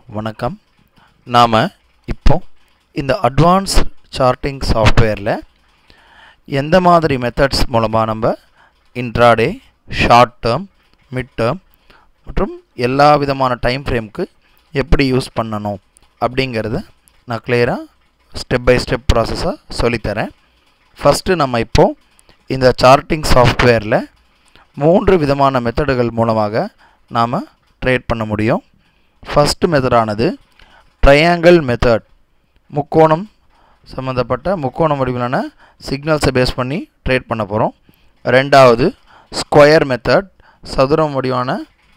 வணக்கம் நாம் இப்போ இந்த அட்வான்ஸ் சார்ட்டிங் சாஃப்ட்வேரில் எந்த மாதிரி மெத்தட்ஸ் மூலமாக நம்ம intraday short term mid term மற்றும் எல்லா விதமான டைம் ஃப்ரேம்க்கு எப்படி யூஸ் பண்ணணும் அப்படிங்கிறத நான் கிளியராக ஸ்டெப் பை ஸ்டெப் ப்ராசஸாக சொல்லித்தரேன் ஃபஸ்ட்டு நம்ம இப்போது இந்த சார்ட்டிங் சாஃப்ட்வேரில் மூன்று விதமான மெத்தடுகள் மூலமாக நாம் ட்ரேட் பண்ண முடியும் ஃபஸ்ட்டு மெத்தடானது ட்ரையாங்கிள் மெத்தட் முக்கோணம் சம்மந்தப்பட்ட முக்கோணம் வடிவிலான சிக்னல்ஸை பேஸ் பண்ணி ட்ரேட் பண்ண போகிறோம் ரெண்டாவது ஸ்கொயர் மெத்தட் சதுரம் வடிவான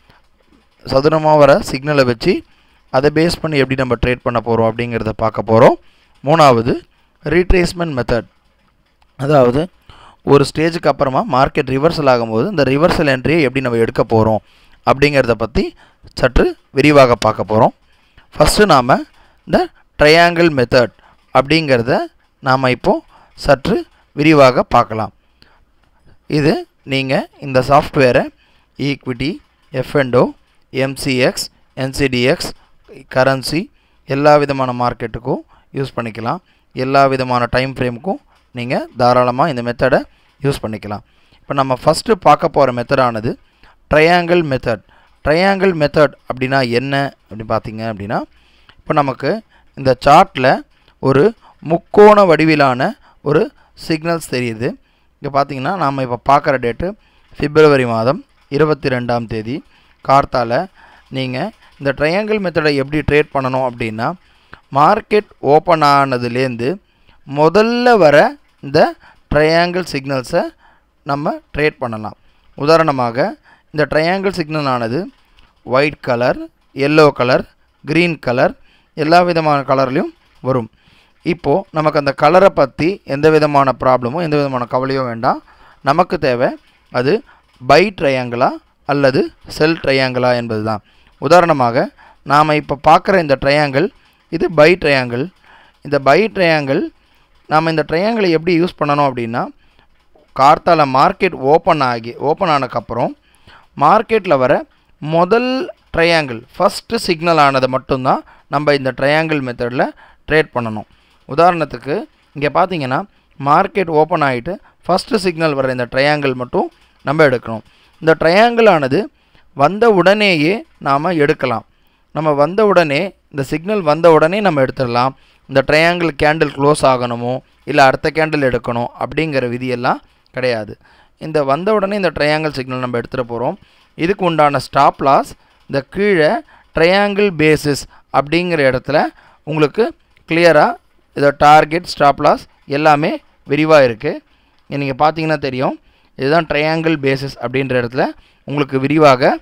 சதுரமாக வர சிக்னலை வச்சு அதை பேஸ் பண்ணி எப்படி நம்ம ட்ரேட் பண்ண போகிறோம் அப்படிங்கிறத பார்க்க போகிறோம் மூணாவது ரீட்ரேஸ்மெண்ட் மெத்தட் அதாவது ஒரு ஸ்டேஜுக்கு அப்புறமா மார்க்கெட் ரிவர்சல் ஆகும்போது இந்த ரிவர்சல் என்ட்ரியை எப்படி நம்ம எடுக்க போகிறோம் அப்படிங்கிறத பற்றி சற்று விரிவாக பார்க்க போகிறோம் ஃபஸ்ட்டு நாம் இந்த ட்ரையாங்கிள் மெத்தட் அப்படிங்கிறத நாம் இப்போது சற்று விரிவாக பார்க்கலாம் இது நீங்கள் இந்த சாஃப்ட்வேரை equity F and O MCX NCDEX currency எல்லா விதமான மார்க்கெட்டுக்கும் யூஸ் பண்ணிக்கலாம் எல்லா விதமான டைம் ஃப்ரேமுக்கும் நீங்கள் தாராளமாக இந்த மெத்தடை யூஸ் பண்ணிக்கலாம் இப்போ நம்ம ஃபஸ்ட்டு பார்க்க போகிற மெத்தடானது ட்ரையாங்கிள் மெத்தட் ட்ரையாங்கிள் மெத்தட் அப்படின்னா என்ன அப்படின்னு பார்த்தீங்க அப்படின்னா இப்போ நமக்கு இந்த சார்ட்டில் ஒரு முக்கோண வடிவிலான ஒரு சிக்னல்ஸ் தெரியுது இங்கே பார்த்தீங்கன்னா நாம் இப்போ பார்க்குற டேட்டு பிப்ரவரி மாதம் இருபத்தி ரெண்டாம் தேதி கார்த்தால நீங்கள் இந்த ட்ரையாங்கிள் மெத்தடை எப்படி ட்ரேட் பண்ணணும் அப்படின்னா மார்க்கெட் ஓப்பன் ஆனதுலேருந்து முதல்ல வர இந்த ட்ரையாங்கிள் சிக்னல்ஸை நம்ம ட்ரேட் பண்ணலாம் உதாரணமாக இந்த ட்ரையாங்கிள் சிக்னல் ஆனது white colour yellow colour green colour எல்லா விதமான கலர்லேயும் வரும் இப்போது நமக்கு அந்த கலரை பற்றி எந்த விதமான ப்ராப்ளமும் எந்த விதமான கவலையும் வேண்டாம் நமக்கு தேவை அது பை ட்ரையாங்கிளா அல்லது செல் ட்ரையாங்கிளா என்பது தான் உதாரணமாக நாம் இப்போ பார்க்குற இந்த ட்ரையாங்கிள் இது பை ட்ரையாங்கிள் இந்த பை ட்ரையாங்கிள் நாம் இந்த ட்ரையாங்கிளை எப்படி யூஸ் பண்ணணும் அப்படின்னா கார்த்தால மார்க்கெட் ஓப்பன் ஆகி ஓப்பன் ஆனதுக்கப்புறம் மார்க்கெட்டில் வர முதல் ட்ரையாங்கிள் ஃபஸ்ட்டு சிக்னல் ஆனதை மட்டும்தான் நம்ம இந்த ட்ரையாங்கிள் மெத்தடில் ட்ரேட் பண்ணணும் உதாரணத்துக்கு இங்கே பார்த்தீங்கன்னா மார்க்கெட் ஓப்பன் ஆகிட்டு ஃபஸ்ட்டு சிக்னல் வர இந்த ட்ரையாங்கிள் மட்டும் நம்ம எடுக்கணும் இந்த ட்ரையாங்கிள் ஆனது வந்த உடனேயே நாம் எடுக்கலாம் நம்ம வந்த உடனே இந்த சிக்னல் வந்த உடனே நம்ம எடுத்துடலாம் இந்த ட்ரையாங்கிள் கேண்டில் க்ளோஸ் ஆகணுமோ இல்லை அடுத்த கேண்டில் எடுக்கணும் அப்படிங்கிற விதியெல்லாம் கிடையாது இந்த வந்த உடனே இந்த ட்ரையாங்கிள் சிக்னல் நம்ம எடுத்துகிட்டு போகிறோம் இதுக்கு உண்டான ஸ்டாப் லாஸ் இந்த கீழே ட்ரையாங்கிள் பேசிஸ் அப்படிங்கிற இடத்துல உங்களுக்கு கிளியராக இதை டார்கெட் ஸ்டாப் லாஸ் எல்லாமே விரிவாக இருக்குது நீங்கள் பார்த்தீங்கன்னா தெரியும் இதுதான் ட்ரையாங்கிள் பேசிஸ் அப்படின்ற இடத்துல உங்களுக்கு விரிவாக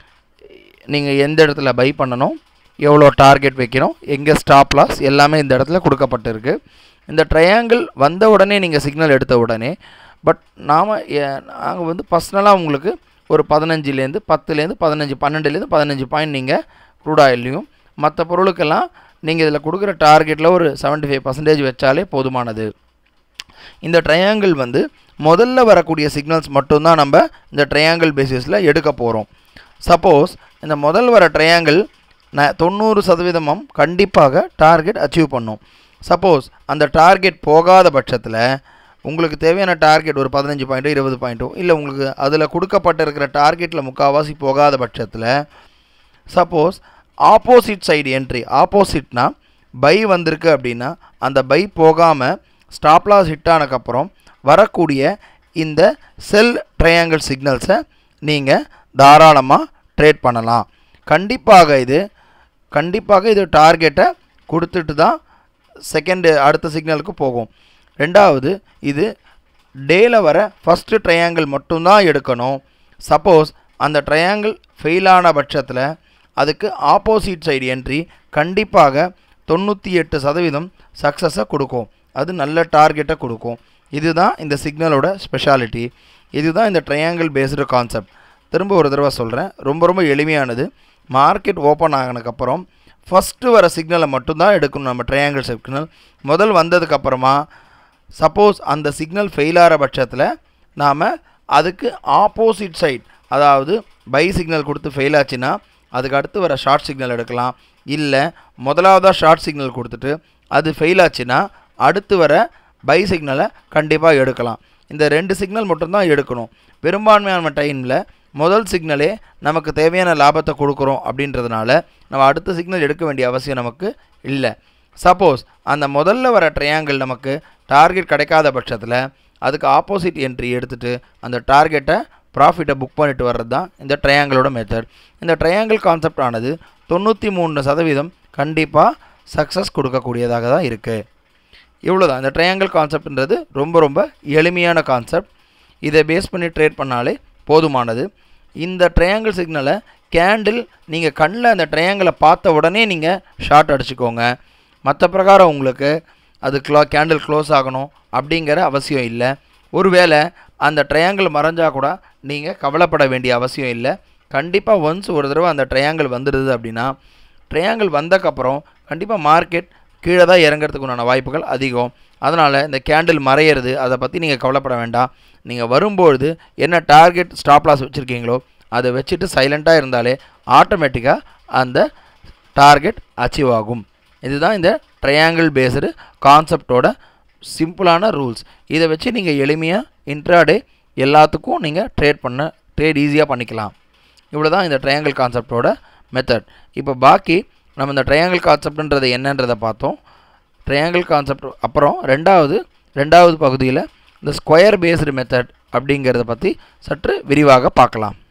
நீங்கள் எந்த இடத்துல பை பண்ணணும் எவ்வளோ டார்கெட் வைக்கணும் எங்கே ஸ்டாப் லாஸ் எல்லாமே இந்த இடத்துல கொடுக்கப்பட்டிருக்கு இந்த ட்ரையாங்கிள் வந்த உடனே நீங்கள் சிக்னல் எடுத்த உடனே பட் நாம் நாங்கள் வந்து பர்சனலாக உங்களுக்கு ஒரு பதினஞ்சுலேருந்து பத்துலேருந்து பதினஞ்சு பன்னெண்டுலேருந்து பதினஞ்சு பாயிண்ட் நீங்கள் க்ரூட் ஆயிலையும் மற்ற பொருளுக்கெல்லாம் நீங்கள் இதில் கொடுக்குற டார்கெட்டில் ஒரு செவன்ட்டி ஃபைவ் பர்சன்டேஜ் வச்சாலே போதுமானது இந்த ட்ரையாங்கிள் வந்து முதல்ல வரக்கூடிய சிக்னல்ஸ் மட்டும்தான் நம்ம இந்த ட்ரையாங்கிள் பேசிஸில் எடுக்க போகிறோம் சப்போஸ் இந்த முதல் வர ட்ரையாங்கிள் ந தொண்ணூறு சதவீதமும் கண்டிப்பாக டார்கெட் அச்சீவ் பண்ணும் சப்போஸ் அந்த டார்கெட் போகாத பட்சத்தில் உங்களுக்கு தேவையான டார்கெட் ஒரு பதினஞ்சு பாயிண்ட்டோ இருபது பாயிண்ட்டோ இல்லை உங்களுக்கு அதில் கொடுக்கப்பட்டிருக்கிற டார்கெட்டில் முக்கால்வாசி போகாத பட்சத்தில் சப்போஸ் ஆப்போசிட் சைடு என்ட்ரி ஆப்போசிட்னா பை வந்திருக்கு அப்படின்னா அந்த பை போகாமல் ஸ்டாப்லாஸ் ஹிட் ஆனதுக்கப்புறம் வரக்கூடிய இந்த செல் ட்ரையாங்கிள் சிக்னல்ஸை நீங்கள் தாராளமாக ட்ரேட் பண்ணலாம் கண்டிப்பாக இது கண்டிப்பாக இது டார்கெட்டை கொடுத்துட்டு தான் செகண்டு அடுத்த சிக்னலுக்கு போகும் ரெண்டாவது இது டேல வர ஃபஸ்ட்டு ட்ரையாங்கிள் மட்டும்தான் எடுக்கணும் சப்போஸ் அந்த ட்ரையாங்கிள் ஃபெயிலான பட்சத்தில் அதுக்கு ஆப்போசிட் சைடு என்ட்ரி கண்டிப்பாக தொண்ணூற்றி எட்டு சதவீதம் சக்ஸஸை கொடுக்கும் அது நல்ல டார்கெட்டை கொடுக்கும் இதுதான் இந்த சிக்னலோட ஸ்பெஷாலிட்டி இதுதான் இந்த ட்ரையாங்கிள் பேஸ்டு கான்செப்ட் திரும்ப ஒரு தடவை சொல்கிறேன் ரொம்ப ரொம்ப எளிமையானது மார்க்கெட் ஓப்பன் ஆகினதுக்கப்புறம் ஃபஸ்ட்டு வர சிக்னலை மட்டும்தான் எடுக்கணும் நம்ம ட்ரையாங்கிள் சிக்னல் முதல் வந்ததுக்கப்புறமா சப்போஸ் அந்த சிக்னல் ஃபெயில் ஆகிற பட்சத்தில் நாம் அதுக்கு ஆப்போசிட் சைட் அதாவது பை சிக்னல் கொடுத்து ஃபெயில் ஆச்சுன்னா அதுக்கு அடுத்து வர ஷார்ட் சிக்னல் எடுக்கலாம் இல்லை முதலாவதாக ஷார்ட் சிக்னல் கொடுத்துட்டு அது ஃபெயில் ஆச்சுன்னா அடுத்து வர பை சிக்னலை கண்டிப்பாக எடுக்கலாம் இந்த ரெண்டு சிக்னல் மட்டும்தான் எடுக்கணும் பெரும்பான்மையான டைமில் முதல் சிக்னலே நமக்கு தேவையான லாபத்தை கொடுக்குறோம் அப்படின்றதுனால நம்ம அடுத்த சிக்னல் எடுக்க வேண்டிய அவசியம் நமக்கு இல்லை சப்போஸ் அந்த முதல்ல வர ட்ரையாங்கிள் நமக்கு டார்கெட் கிடைக்காத பட்சத்தில் அதுக்கு ஆப்போசிட் என்ட்ரி எடுத்துகிட்டு அந்த டார்கெட்டை ப்ராஃபிட்டை புக் பண்ணிட்டு வர்றது தான் இந்த ட்ரையாங்கிளோட மெத்தட் இந்த ட்ரையாங்கிள் கான்செப்ட் ஆனது தொண்ணூற்றி மூணு சதவீதம் கண்டிப்பாக சக்ஸஸ் கொடுக்கக்கூடியதாக தான் இருக்குது இவ்வளோ தான் இந்த ட்ரையாங்கிள் கான்செப்ட்ன்றது ரொம்ப ரொம்ப எளிமையான கான்செப்ட் இதை பேஸ் பண்ணி ட்ரேட் பண்ணாலே போதுமானது இந்த ட்ரையாங்கிள் சிக்னலை கேண்டில் நீங்கள் கண்ணில் அந்த ட்ரையாங்கிளை பார்த்த உடனே நீங்கள் ஷார்ட் அடிச்சுக்கோங்க மற்ற பிரகாரம் உங்களுக்கு அது க்ளோ கேண்டில் க்ளோஸ் ஆகணும் அப்படிங்கிற அவசியம் இல்லை ஒருவேளை அந்த ட்ரையாங்கிள் மறைஞ்சால் கூட நீங்கள் கவலைப்பட வேண்டிய அவசியம் இல்லை கண்டிப்பாக ஒன்ஸ் ஒரு தடவை அந்த ட்ரையாங்கிள் வந்துடுது அப்படின்னா ட்ரையாங்கிள் வந்தக்கப்புறம் கண்டிப்பாக மார்க்கெட் கீழே தான் இறங்கிறதுக்கு உண்டான வாய்ப்புகள் அதிகம் அதனால் இந்த கேண்டில் மறையிறது அதை பற்றி நீங்கள் கவலைப்பட வேண்டாம் நீங்கள் வரும்பொழுது என்ன டார்கெட் ஸ்டாப் லாஸ் வச்சுருக்கீங்களோ அதை வச்சுட்டு சைலண்ட்டாக இருந்தாலே ஆட்டோமேட்டிக்காக அந்த டார்கெட் அச்சீவ் ஆகும் இதுதான் இந்த ட்ரையாங்கிள் பேஸ்டு கான்செப்டோட சிம்பிளான ரூல்ஸ் இதை வச்சு நீங்கள் எளிமையாக இன்ட்ராடே எல்லாத்துக்கும் நீங்கள் ட்ரேட் பண்ண ட்ரேட் ஈஸியாக பண்ணிக்கலாம் இவ்வளோ தான் இந்த ட்ரையாங்கிள் கான்செப்டோட மெத்தட் இப்போ பாக்கி நம்ம இந்த ட்ரையாங்கிள் கான்செப்ட்ன்றது என்னன்றதை பார்த்தோம் ட்ரையாங்கிள் கான்செப்ட் அப்புறம் ரெண்டாவது ரெண்டாவது பகுதியில் இந்த ஸ்கொயர் பேஸ்டு மெத்தட் அப்படிங்கிறத பற்றி சற்று விரிவாக பார்க்கலாம்